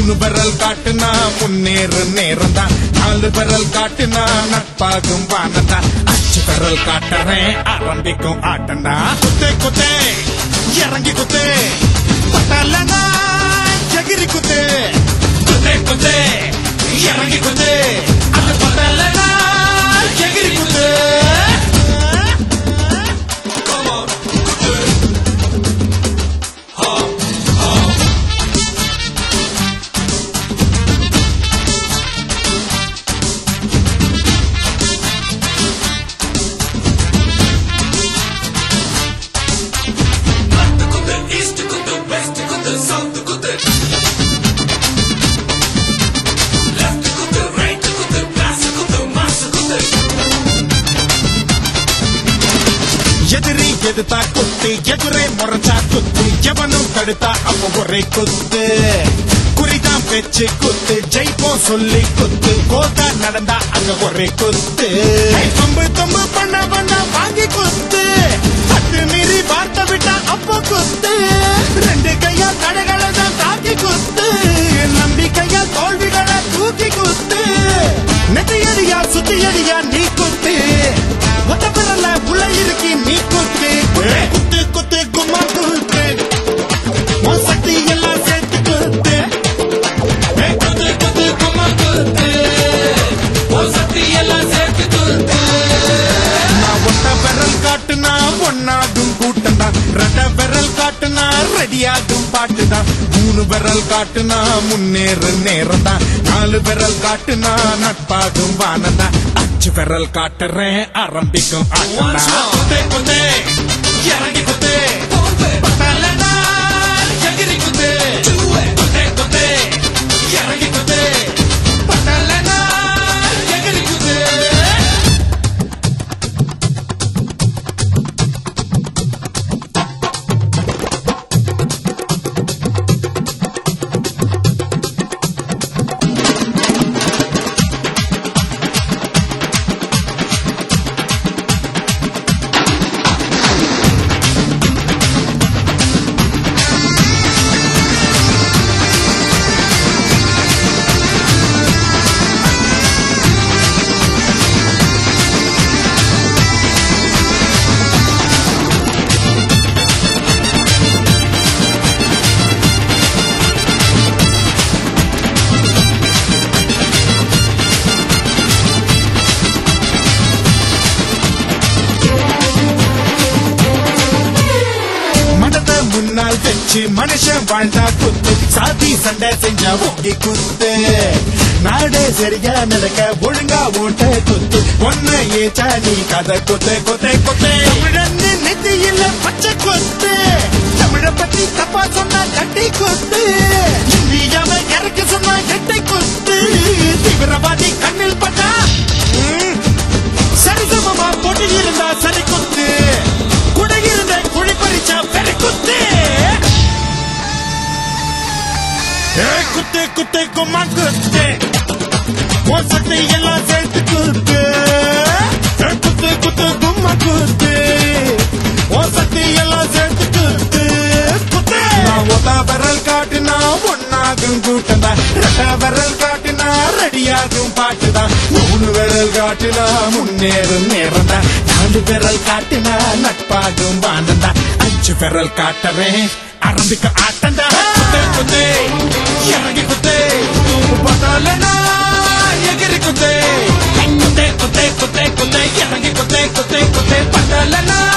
மூணு விரல் காட்டுனா முன்னேறு நேரம் தான் நாலு விரல் காட்டுனா நட்பாகும் வானந்தா அஞ்சு விரல் காட்டுறேன் ஆரம்பிக்கும் ஆட்டண்டா குத்தே குத்தே இறங்கி குத்தே பட்டலனா எகிரி குத்தே குத்தே குத்தே இறங்கி குத்தே அது பட்டலனா எகிரி குத்தே Come on, குத்து. Ha, ha. North குத்து, east குத்து, west குத்து, south குத்து. Left குத்து, right குத்து, pass குத்து, mass குத்து. எதிரி எதிர்த்தா குத்து எதிரே முறைச்சா குத்து எவனும் தடுத்தா அப்ப ஒரே குத்து குறிதான் பேச்சு குத்து ஜெயிப்போம் சொல்லி குத்து கோதா நடந்தா அங்க ஒரே குத்து ஐ, தொம்பு தொம்பு பண்ண பண்ண வாங்கி குத்து பத்து மீறி பார்த்த விட்டா அப்ப குத்து ரெண்டு கையா தடைகளை தான் தாக்கி குத்து நம்பிக்கையா தோல்விகளை தூக்கி குத்து நெட்டியடியா சுத்தியடியா நீ குத்து ஒத்த பிறல உள்ள இருக்கி நீ குத்து குத்து குத்து கும்மா குத்து உன் சக்தி எல்லாம் சேர்த்து குத்து ஏய், குத்து குத்து கும்மா குத்து உன் சக்தி எல்லாம் சேர்த்து குத்து நான் ஒத்த விரல் காட்டுனா ஒன்னாகும் கூட்டம்டா ரெட்ட விரல் காட்டுனா ரெடியாகும் பாட்டுதான் மூணு விரல் காட்டுனா முன்னேறு நேரம் தான் நாலு விரல் காட்டுனா நட்பாகும் வானந்தா அஞ்சு விரல் காட்டுறேன் ஆரம்பிக்கும் ஆட்டம்டா குத்தே குத்தே இறங்கி குத்தே பத்தலனா எகிரி குத்தே குத்தே குத்தே இறங்கி குத்தே பத்தலனா எகிரி குத்தே மடத்தை முன்னால் வச்சு மனுஷன் வாழ்ந்தா குத்து சாதி சண்டை செஞ்சா ஓகே குத்து நாடே சரியா நடக்க ஒழுங்கா ஓட்ட குத்து ஒன்ன ஏச்சா நீ கதை குத்து குத்து குத்து தமிழன்னு நெத்தியில பச்சை குத்து தமிழ பத்தி தப்பா சொன்னா கட்டி குத்து இந்தியாவை இறக்க சொன்னா எட்டை குத்து தீவிரவாதி கண்ணில் பட்டா ம், சரிசமமா போட்டி இருந்தா சரி குத்து குடை இருந்த குழி பறிச்சா பெரு குத்து ஏய், குத்து குத்து கும்மா குத்து உன் சக்தி எல்லாம் சேர்த்து குத்து ஏய், குத்து குத்து கும்மா குத்து உன் சக்தி எல்லாம் சேர்த்து குத்து குத்து நான் ஒத்த விரல் காட்டுனா ஒன்னாகும் கூட்டந்தா ரெட்ட விரல் காட்டுனா ரெடியாகும் பாட்டுதான் மூணு விரல் காட்டுனா முன்னேறும் நேரம்தா நாலு விரல் காட்டுனா நட்பாகும் வானந்தா அஞ்சு விரல் காட்டுறேன் ஆரம்பிக்க ஆட்டந்தா குத்தே குத்தே இறங்கி குத்தே பதலனா எகிரி குத்தே குத்தே குத்தே குத்தே குத்தே இறங்கி குத்தே குத்தே குத்தே பதலனா